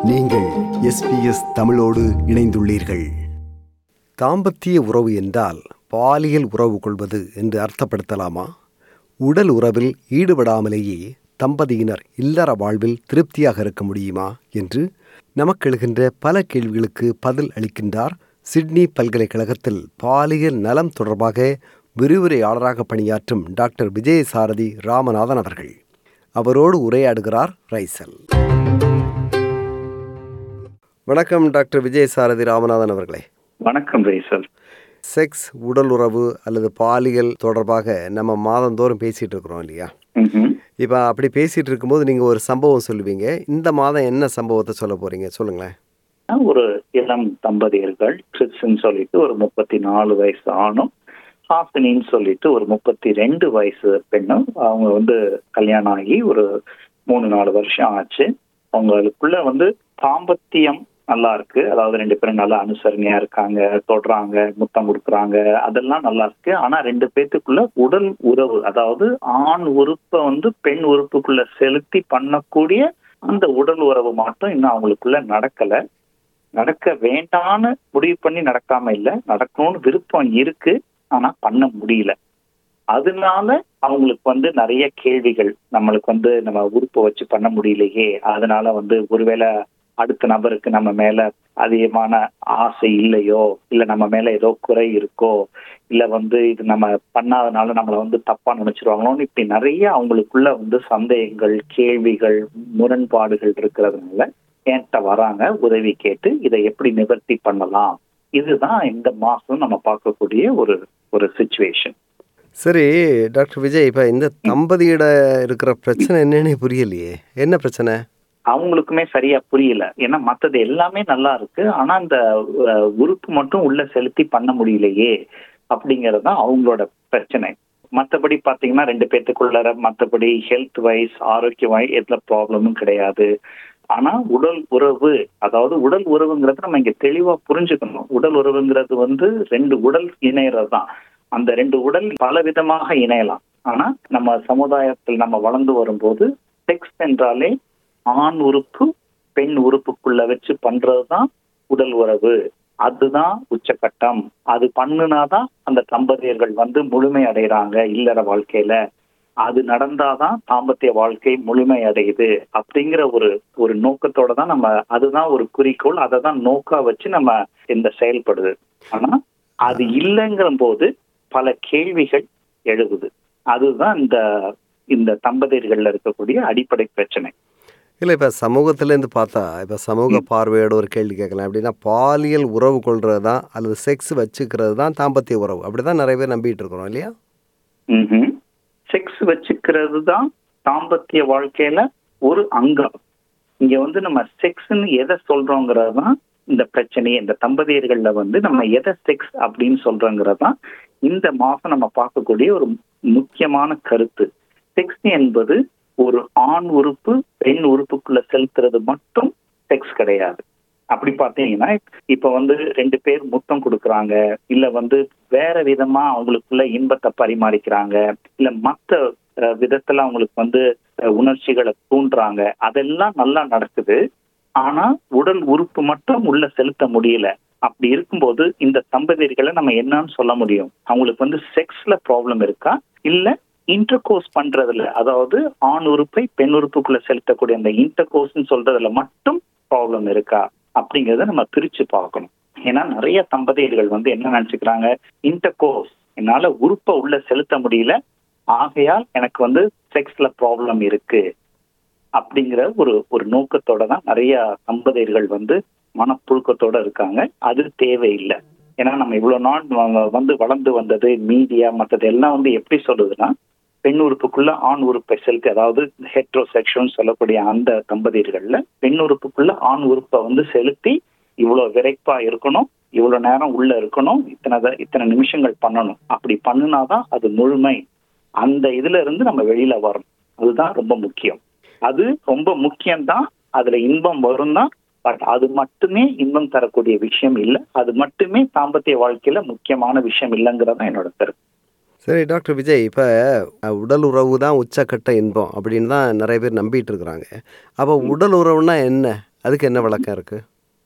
நீங்கள் எஸ்பிஎஸ் தமிழோடு இணைந்துள்ளீர்கள் தாம்பத்திய உறவு என்றால் பாலியல் உறவு கொள்வது என்று அர்த்தப்படுத்தலாமா உடல் உறவில் ஈடுபடாமலேயே தம்பதியினர் இல்லற வாழ்வில் திருப்தியாக இருக்க முடியுமா என்று நமக்கு எழுகின்ற பல கேள்விகளுக்கு பதில் அளிக்கின்றார் சிட்னி பல்கலைக்கழகத்தில் பாலியல் நலம் தொடர்பாக விரிவுரையாளராக பணியாற்றும் டாக்டர் விஜயசாரதி ராமநாதன் அவர்கள் அவரோடு உரையாடுகிறார் ரைசல் வணக்கம் டாக்டர் விஜயசாரதி ராமநாதன் அவர்களே வணக்கம் ரேசல் செக்ஸ் உடல் உறவு அல்லது பாலியல் தொடர்பாக நம்ம மாதந்தோறும் பேசிட்டு இருக்கிறோம் இல்லையா ம்ஹும். இப்போ அப்படி பேசிட்டு இருக்கும்போது நீங்கள் ஒரு சம்பவம் சொல்லுவீங்க இந்த மாதம் என்ன சம்பவத்தை சொல்ல போறீங்க சொல்லுங்களேன் ஒரு இளம் தம்பதியர்கள் கிறிஸ்ன்னு சொல்லிட்டு ஒரு முப்பத்தி நாலு வயசு ஆணும் ஹாசினின்னு சொல்லிட்டு ஒரு முப்பத்தி ரெண்டு வயசு பெண்ணும் அவங்க வந்து கல்யாணம் ஆகி ஒரு மூணு நாலு வருஷம் ஆச்சு அவங்களுக்குள்ள வந்து தாம்பத்தியம் நல்லா இருக்கு அதாவது ரெண்டு பேரும் நல்லா அனுசரணையா இருக்காங்க தொடுறாங்க முத்தம் கொடுக்குறாங்க அதெல்லாம் நல்லா இருக்கு ஆனா ரெண்டு பேத்துக்குள்ள உடல் உறவு அதாவது ஆண் உறுப்பை வந்து பெண் உறுப்புக்குள்ள செலுத்தி பண்ணக்கூடிய அந்த உடல் உறவு மட்டும் இன்னும் அவங்களுக்குள்ள நடக்கல நடக்க வேண்டான்னு முடிவு பண்ணி நடக்காம இல்ல நடக்கணும்னு விருப்பம் இருக்கு ஆனா பண்ண முடியல அதனால அவங்களுக்கு வந்து நிறைய கேள்விகள் நம்மளுக்கு வந்து நம்ம உறுப்பை வச்சு பண்ண முடியலையே அதனால வந்து ஒருவேளை அடுத்த நபருக்கு நம்ம மேல அதிகமான ஆசை இல்லையோ இல்ல நம்ம மேல ஏதோ குறை இருக்கோ இல்ல வந்து இது நம்ம பண்ணாதனால நம்மள வந்து தப்பா நினைச்சிருவாங்களோன்னு இப்படி நிறைய அவங்களுக்குள்ள வந்து சந்தேகங்கள் கேள்விகள் முரண்பாடுகள் இருக்கிறதுனால என்கிட்ட வராங்க உதவி கேட்டு இதை எப்படி நிவர்த்தி பண்ணலாம் இதுதான் இந்த மாசம் நம்ம பார்க்கக்கூடிய ஒரு ஒரு சுச்சுவேஷன் சரி டாக்டர் விஜய் இப்போ இந்த தம்பதியிட இருக்கிற பிரச்சனை என்னன்னே புரியலையே என்ன பிரச்சனை அவங்களுக்குமே சரியா புரியல ஏன்னா மத்தது எல்லாமே நல்லா இருக்கு ஆனா அந்த அஹ், உறுப்பு மட்டும் உள்ள செலுத்தி பண்ண முடியலையே அப்படிங்கறது தான் அவங்களோட பிரச்சனை மத்தபடி பாத்தீங்கன்னா ரெண்டு பேத்துக்குள்ள மத்தபடி ஹெல்த் வைஸ் ஆரோக்கியமாய் எந்த ப்ராப்ளமும் கிடையாது ஆனா உடல் உறவு அதாவது உடல் உறவுங்கிறது நம்ம இங்க தெளிவா புரிஞ்சுக்கணும் உடல் உறவுங்கிறது வந்து ரெண்டு உடல் இணையறது தான் அந்த ரெண்டு உடல் பல விதமாக இணையலாம் ஆனா நம்ம சமுதாயத்தில் நம்ம வளர்ந்து வரும்போது செக்ஸ் என்றாலே ஆண் உறுப்பு பெண் உறுப்புக்குள்ள வச்சு பண்றதுதான் உடல் உறவு அதுதான் உச்சக்கட்டம் அது பண்ணுனாதான் அந்த தம்பதியர்கள் வந்து முழுமை அடைகிறாங்க இல்லற வாழ்க்கையில அது நடந்தாதான் தாம்பத்திய வாழ்க்கை முழுமை அடையுது அப்படிங்கிற ஒரு ஒரு நோக்கத்தோட தான் நம்ம அதுதான் ஒரு குறிக்கோள் அதை தான் நோக்கா வச்சு நம்ம இந்த செயல்படுது ஆனா அது இல்லைங்கிற போது பல கேள்விகள் எழுகுது அதுதான் இந்த இந்த தம்பதியர்கள்ல இருக்கக்கூடிய அடிப்படை பிரச்சனை இல்லை இப்போ சமூகத்திலேருந்து பார்த்தா இப்போ சமூக பார்வையோட ஒரு கேள்வி கேட்கலாம் அப்படின்னா பாலியல் உறவு கொள்றது தான் அல்லது செக்ஸ் வச்சுக்கிறது தான் தாம்பத்திய உறவு அப்படி தான் நிறைய பேர் நம்பிட்டு இருக்கிறோம் இல்லையா செக்ஸ் வச்சுக்கிறது தான் தாம்பத்திய வாழ்க்கையில ஒரு அங்கம் இங்க வந்து நம்ம செக்ஸ்ன்னு எதை சொல்றோங்கிறது தான் இந்த பிரச்சனையே இந்த தம்பதியர்கள்ல வந்து நம்ம எதை செக்ஸ் அப்படின்னு சொல்றோங்கிறது தான் இந்த மாசம் நம்ம பார்க்கக்கூடிய ஒரு முக்கியமான கருத்து செக்ஸ் என்பது ஒரு ஆண் உறுப்பு பெண் உறுப்புக்குள்ள செலுத்துறது மட்டும் செக்ஸ் கிடையாது அப்படி பார்த்தீங்கன்னா இப்ப வந்து ரெண்டு பேர் முத்தம் கொடுக்குறாங்க இல்ல வந்து வேற விதமா அவங்களுக்குள்ள இன்பத்தை பரிமாறிக்கிறாங்க இல்ல மத்த அஹ், விதத்துல அவங்களுக்கு வந்து அஹ், உணர்ச்சிகளை தூண்டுறாங்க அதெல்லாம் நல்லா நடக்குது ஆனா உடல் உறுப்பு மட்டும் உள்ள செலுத்த முடியல அப்படி இருக்கும்போது இந்த தம்பதியர்களை நம்ம என்னன்னு சொல்ல முடியும் அவங்களுக்கு வந்து செக்ஸ்ல ப்ராப்ளம் இருக்கா இல்ல இன்டர்கோர்ஸ் பண்றதுல அதாவது ஆண் உறுப்பை பெண் உறுப்புக்குள்ள செலுத்தக்கூடிய அந்த இன்டர்கோர்ஸ்னு சொல்றதுல மட்டும் ப்ராப்ளம் இருக்கா அப்படிங்கறத நம்ம பிரிச்சு பார்க்கணும் ஏன்னா நிறைய தம்பதியர்கள் வந்து என்ன நினைச்சுக்கிறாங்க இன்டர்கோர்ஸ் என்னால உறுப்பை உள்ள செலுத்த முடியல ஆகையால் எனக்கு வந்து செக்ஸ்ல ப்ராப்ளம் இருக்கு அப்படிங்கிற ஒரு ஒரு நோக்கத்தோட தான் நிறைய தம்பதியர்கள் வந்து மனப்புழுக்கத்தோட இருக்காங்க அது தேவையில்லை ஏன்னா நம்ம இவ்வளவு நாள் வ- வந்து வளர்ந்து வந்தது மீடியா மற்றது எல்லாம் வந்து எப்படி சொல்லுதுன்னா பெண் உறுப்புக்குள்ள ஆண் உறுப்பை செலுத்தி அதாவது ஹெட்ரோசெக்ஷன் சொல்லக்கூடிய அந்த தம்பதியர்கள்ல பெண் உறுப்புக்குள்ள ஆண் உறுப்பை வந்து செலுத்தி இவ்வளவு விரைப்பா இருக்கணும் இவ்வளவு நேரம் உள்ள இருக்கணும் இத்தனை த- இத்தனை நிமிஷங்கள் பண்ணணும் அப்படி பண்ணுனாதான் அது முழுமை அந்த இதுல இருந்து நம்ம வெளியில வரணும் அதுதான் ரொம்ப முக்கியம் அது ரொம்ப முக்கியம்தான் அதுல இன்பம் வரும் தான் பட் அது மட்டுமே இன்பம் தரக்கூடிய விஷயம் இல்லை அது மட்டுமே தாம்பத்திய வாழ்க்கையில முக்கியமான விஷயம் இல்லைங்கிறதான் என்னோட கருத்து சரி டாக்டர் விஜய் இப்போ உடல் உறவு தான் உச்சக்கட்ட இன்பம் அப்படின்னு தான் நிறைய பேர் நம்பிட்டு இருக்கிறாங்க அப்போ உடல் உறவுனா என்ன அதுக்கு என்ன விளக்கம் இருக்கு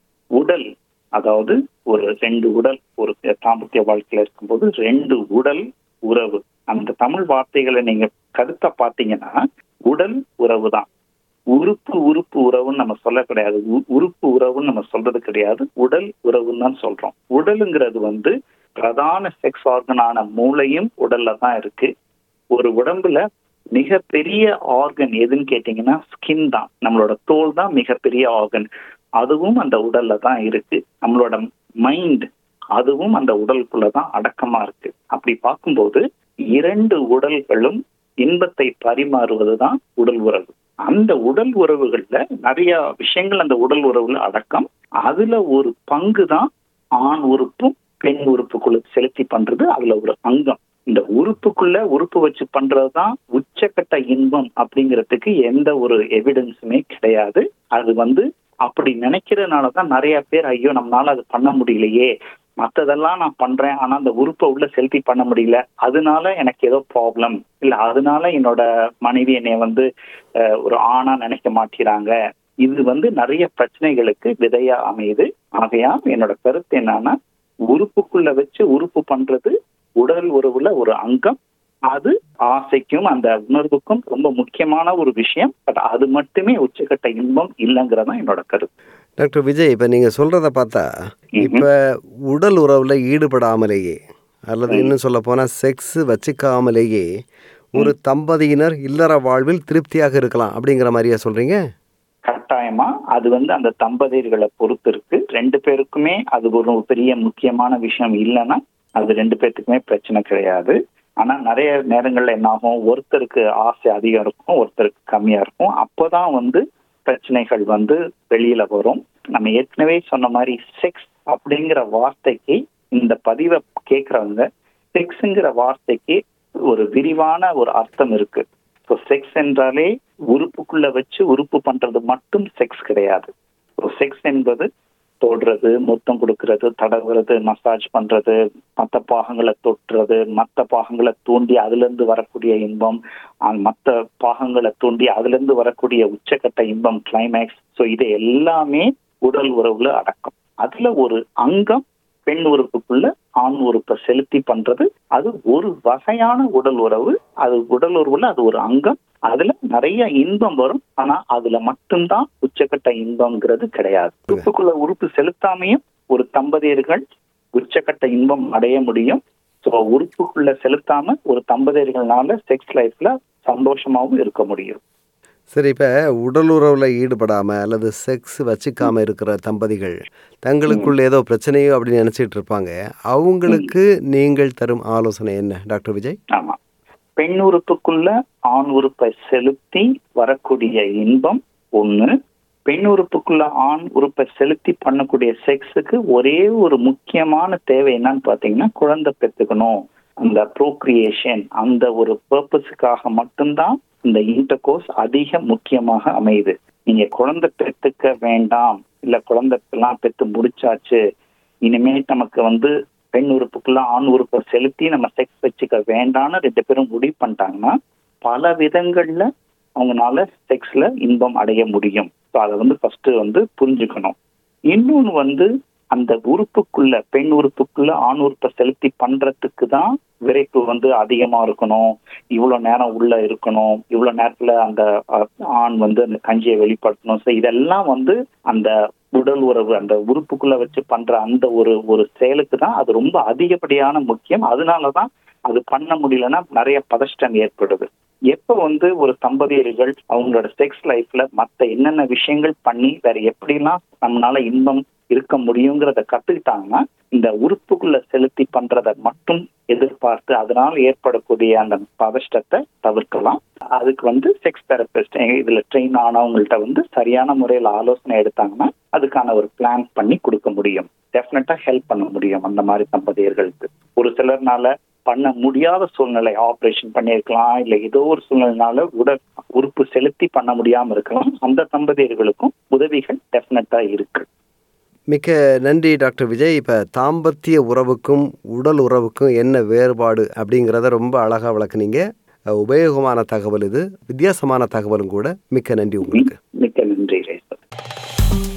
உடல் அதாவது ஒரு ரெண்டு உடல் ஒரு தாம்பத்திய வாழ்க்கையில இருக்கும்போது ரெண்டு உடல் உறவு அந்த தமிழ் வார்த்தைகளை நீங்க கருத்தா பாத்தீங்கன்னா உடல் உறவு தான் உறுப்பு உறுப்பு உறவுன்னு நம்ம சொல்ல கிடையாது உ- உறுப்பு உறவுன்னு நம்ம சொல்றது கிடையாது உடல் உறவுன்னு தான் சொல்றோம் உடலுங்கிறது வந்து பிரதான செக்ஸ் ஆர்கனான மூளையும் உடல்ல தான் இருக்கு ஒரு உடம்புல மிகப்பெரிய ஆர்கன் எதுன்னு கேட்டீங்கன்னா ஸ்கின் தான் நம்மளோட தோல் தான் மிகப்பெரிய ஆர்கன் அதுவும் அந்த உடல்ல தான் இருக்கு நம்மளோட மைண்ட் அதுவும் அந்த உடலுக்குள்ள தான் அடக்கமா இருக்கு அப்படி பார்க்கும்போது இரண்டு உடல்களும் இன்பத்தை பரிமாறுவது தான் உடல் உறவு அந்த உடல் உறவுகள்ல நிறைய விஷயங்கள் அந்த உடல் உறவுல அடக்கம் அதுல ஒரு பங்கு தான் ஆண் உறுப்பும் பெண் உறுப்புக்குள்ள செலுத்தி பண்றது அதுல ஒரு அங்கம் இந்த உறுப்புக்குள்ள உறுப்பு வச்சு பண்றதுதான் உச்சக்கட்ட இன்பம் அப்படிங்கிறதுக்கு எந்த ஒரு எவிடன்ஸுமே கிடையாது அது வந்து அப்படி நினைக்கிறதுனாலதான் நிறைய பேர் ஐயோ நம்மளால அது பண்ண முடியலையே மத்ததெல்லாம் நான் பண்றேன் ஆனா அந்த உறுப்பை உள்ள செலுத்தி பண்ண முடியல அதனால எனக்கு ஏதோ ப்ராப்ளம் இல்ல அதனால என்னோட மனைவி என்னை வந்து அஹ், ஒரு ஆணா நினைக்க மாட்டேறாங்க இது வந்து நிறைய பிரச்சனைகளுக்கு விதையா அமையுது ஆகையா என்னோட கருத்து என்னன்னா உறுப்புக்குள்ள வச்சு உறுப்பு பண்றது உடல் உறவுல ஒரு அங்கம் அது ஆசைக்கும் அந்த உணர்வுக்கும் ரொம்ப முக்கியமான ஒரு விஷயம் பட் அது மட்டுமே உச்சக்கட்ட இன்பம் இல்லைங்கிறதான் என்னோட கருத்து டாக்டர் விஜய் இப்போ நீங்கள் சொல்கிறத பார்த்தா இப்போ உடல் உறவில் ஈடுபடாமலேயே அல்லது இன்னும் சொல்ல போனால் செக்ஸ் வச்சுக்காமலேயே ஒரு தம்பதியினர் இல்லற வாழ்வில் திருப்தியாக இருக்கலாம் அப்படிங்கிற மாதிரியா சொல்கிறீங்க கட்டாயமா அது வந்து அந்த தம்பதியர்களை பொறுத்து இருக்கு ரெண்டு பேருக்குமே அது ஒரு பெரிய முக்கியமான விஷயம் இல்லைன்னா அது ரெண்டு பேர்த்துக்குமே பிரச்சனை கிடையாது ஆனா நிறைய நேரங்கள்ல என்ன ஆகும் ஒருத்தருக்கு ஆசை அதிகம் இருக்கும் ஒருத்தருக்கு கம்மியா இருக்கும் அப்போதான் வந்து பிரச்சனைகள் வந்து வெளியில வரும் நம்ம ஏற்கனவே சொன்ன மாதிரி செக்ஸ் அப்படிங்கிற வார்த்தைக்கு இந்த பதிவை கேட்கறவங்க செக்ஸுங்கிற வார்த்தைக்கு ஒரு விரிவான ஒரு அர்த்தம் இருக்கு ஸோ செக்ஸ் என்றாலே உறுப்புக்குள்ள வச்சு உறுப்பு பண்றது மட்டும் செக்ஸ் கிடையாது ஸோ செக்ஸ் என்பது தொடுறது முத்தம் கொடுக்கறது தடவுறது மசாஜ் பண்றது மற்ற பாகங்களை தொட்டுறது மற்ற பாகங்களை தூண்டி அதுல இருந்து வரக்கூடிய இன்பம் அஹ் மற்ற பாகங்களை தூண்டி அதுல இருந்து வரக்கூடிய உச்சக்கட்ட இன்பம் கிளைமேக்ஸ் ஸோ இது எல்லாமே உடல் உறவுல அடக்கம் அதுல ஒரு அங்கம் பெண் உறுப்புக்குள்ள ஆண் உறுப்பை செலுத்தி பண்றது அது ஒரு வகையான உடல் உறவு அது உடல் உறவுல அது ஒரு அங்கம் அதுல நிறைய இன்பம் வரும் ஆனா அதுல மட்டும்தான் உச்சக்கட்ட இன்பம்ங்கிறது கிடையாது உறுப்புக்குள்ள உறுப்பு செலுத்தாமையும் ஒரு தம்பதியர்கள் உச்சக்கட்ட இன்பம் அடைய முடியும் ஸோ உறுப்புக்குள்ள செலுத்தாம ஒரு தம்பதியர்கள்னால செக்ஸ் லைஃப்ல சந்தோஷமாவும் இருக்க முடியும் சரி இப்போ உடல் உறவில் ஈடுபடாமல் அல்லது செக்ஸ் வச்சுக்காமல் இருக்கிற தம்பதிகள் தங்களுக்குள்ள ஏதோ பிரச்சனையோ அப்படின்னு நினச்சிட்டு இருப்பாங்க அவங்களுக்கு நீங்கள் தரும் ஆலோசனை என்ன டாக்டர் விஜய் ஆமா பெண் உறுப்புக்குள்ள ஆண் உறுப்பை செலுத்தி வரக்கூடிய இன்பம் ஒண்ணு பெண் உறுப்புக்குள்ள ஆண் உறுப்பை செலுத்தி பண்ணக்கூடிய செக்ஸுக்கு ஒரே ஒரு முக்கியமான தேவை என்னன்னு பாத்தீங்கன்னா குழந்தை பெத்துக்கணும் அந்த ப்ரோக்ரியேஷன் அந்த ஒரு பர்பஸுக்காக மட்டும்தான் இந்த இன்டர்கோர்ஸ் அதிக முக்கியமாக அமையுது நீங்க குழந்தை பெத்துக்க வேண்டாம் இல்ல குழந்தை எல்லாம் பெத்து முடிச்சாச்சு இனிமே நமக்கு வந்து பெண் உறுப்புக்குள்ள ஆண் உறுப்பை செலுத்தி நம்ம செக்ஸ் வச்சுக்க வேண்டாம்னு ரெண்டு பேரும் முடிவு பண்ணிட்டாங்கன்னா பல விதங்கள்ல அவங்கனால செக்ஸ்ல இன்பம் அடைய முடியும் ஸோ அதை வந்து ஃபர்ஸ்ட் வந்து புரிஞ்சுக்கணும் இன்னொன்னு வந்து அந்த உறுப்புக்குள்ள பெண் உறுப்புக்குள்ள ஆண் உறுப்பை செலுத்தி பண்றதுக்கு தான் விரைப்பு வந்து அதிகமா இருக்கணும் இவ்வளவு நேரம் உள்ள இருக்கணும் இவ்வளவு நேரத்துல அந்த அஹ், ஆண் வந்து அந்த கஞ்சியை வெளிப்படுத்தணும் ஸோ இதெல்லாம் வந்து அந்த உடல் உறவு அந்த உறுப்புக்குள்ள வச்சு பண்ற அந்த ஒரு ஒரு செயலுக்கு தான் அது ரொம்ப அதிகப்படியான முக்கியம் அதனாலதான் அது பண்ண முடியலன்னா நிறைய பதஷ்டம் ஏற்படுது எப்ப வந்து ஒரு தம்பதியர்கள் அவங்களோட செக்ஸ் லைஃப்ல மத்த என்னென்ன விஷயங்கள் பண்ணி வேற எப்படிலாம் நம்மளால இன்பம் இருக்க முடியுங்கிறத கத்துக்கிட்டாங்கன்னா இந்த உறுப்புக்குள்ள செலுத்தி பண்றதை மட்டும் எதிர்பார்த்து அதனால் ஏற்படக்கூடிய அந்த பதஷ்டத்தை தவிர்க்கலாம் அதுக்கு வந்து செக்ஸ் தெரபிஸ்ட் இதுல ட்ரெயின் ஆனவங்கள்ட்ட வந்து சரியான முறையில் ஆலோசனை எடுத்தாங்கன்னா அதுக்கான ஒரு பிளான் பண்ணி கொடுக்க முடியும் டெஃபினட்டா ஹெல்ப் பண்ண முடியும் அந்த மாதிரி தம்பதியர்களுக்கு ஒரு சிலர்னால பண்ண முடியாத சூழ்நிலை ஆபரேஷன் பண்ணியிருக்கலாம் இல்ல ஏதோ ஒரு சூழ்நிலைனால உடல் உறுப்பு செலுத்தி பண்ண முடியாம இருக்கலாம் அந்த தம்பதியர்களுக்கும் உதவிகள் டெஃபினட்டா இருக்கு மிக்க நன்றி டாக்டர் விஜய் இப்போ தாம்பத்திய உறவுக்கும் உடல் உறவுக்கும் என்ன வேறுபாடு அப்படிங்கிறத ரொம்ப அழகாக விளக்குனீங்க அஹ், உபயோகமான தகவல் இது வித்தியாசமான தகவலும் கூட மிக்க நன்றி உங்களுக்கு மிக்க நன்றி ரேசர்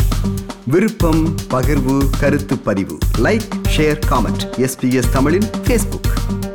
விருப்பம் பகிர்வு கருத்து பதிவு லைக் ஷேர் காமெண்ட் எஸ்பிஎஸ் தமிழின் ஃபேஸ்புக்